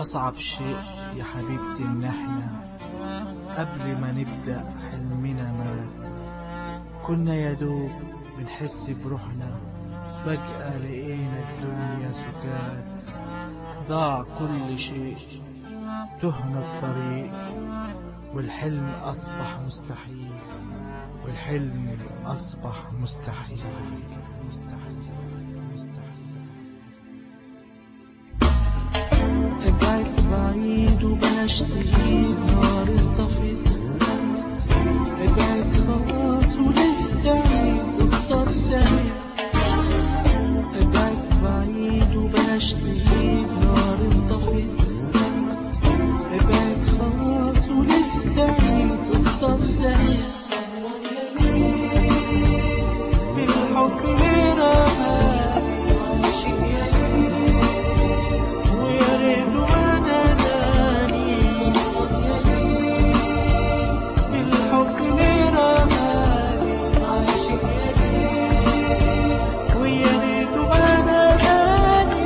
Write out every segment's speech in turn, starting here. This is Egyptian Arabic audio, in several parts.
أصعب شيء يا حبيبتي إن إحنا قبل ما نبدأ حلمنا مات كنا يا دوب بنحس بروحنا فجأة لقينا الدنيا سكات ضاع كل شيء تهنا الطريق والحلم أصبح مستحيل والحلم أصبح مستحيل مستحيل مستحيل ابعد بعيد وبلاش تجيب نار انطفت ابعد خلاص وليه تعيد قصة تانية ابعد بعيد وبلاش تجيب نار انطفت ابعد خلاص وليه تعيد قصة تانية الحب رماني عاشق يا ويا ريت ما ناداني الحب رماني عاشق يا ويا ريت ما ناداني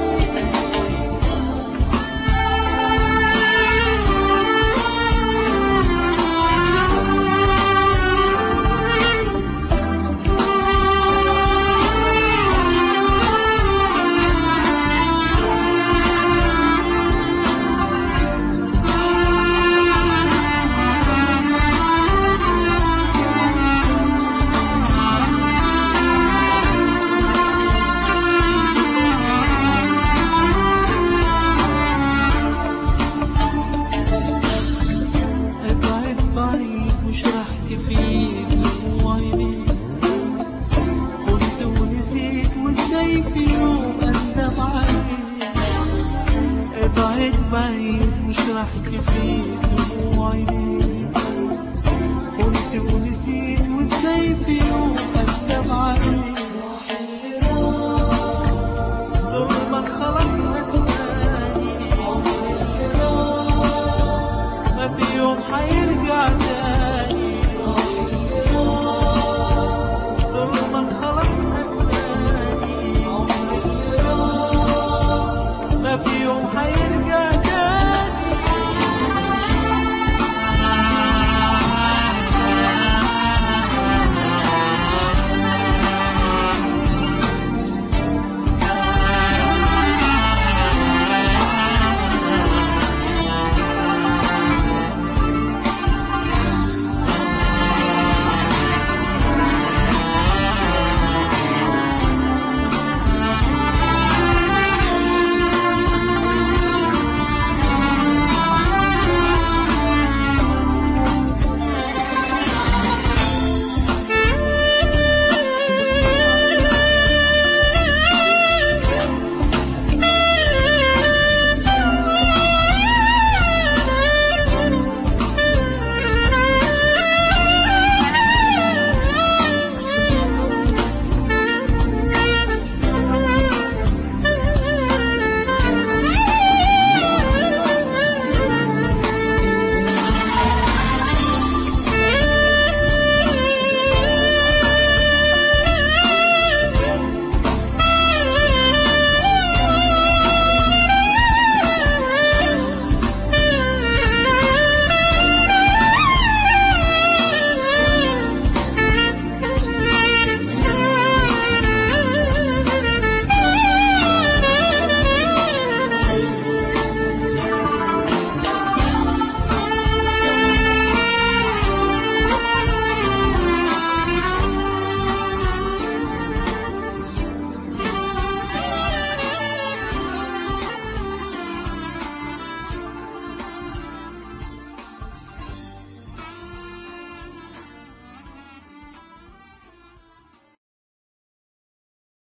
ابعد بعيد مش راح تفيد وعيني قلت ونسيت وازاي في يوم اندم عليك ابعد بعيد مش راح تفيد وعيني قلت ونسيت وازاي في يوم اندم عليك ظلمك خلاص نساني ما في يوم حيرجع تاني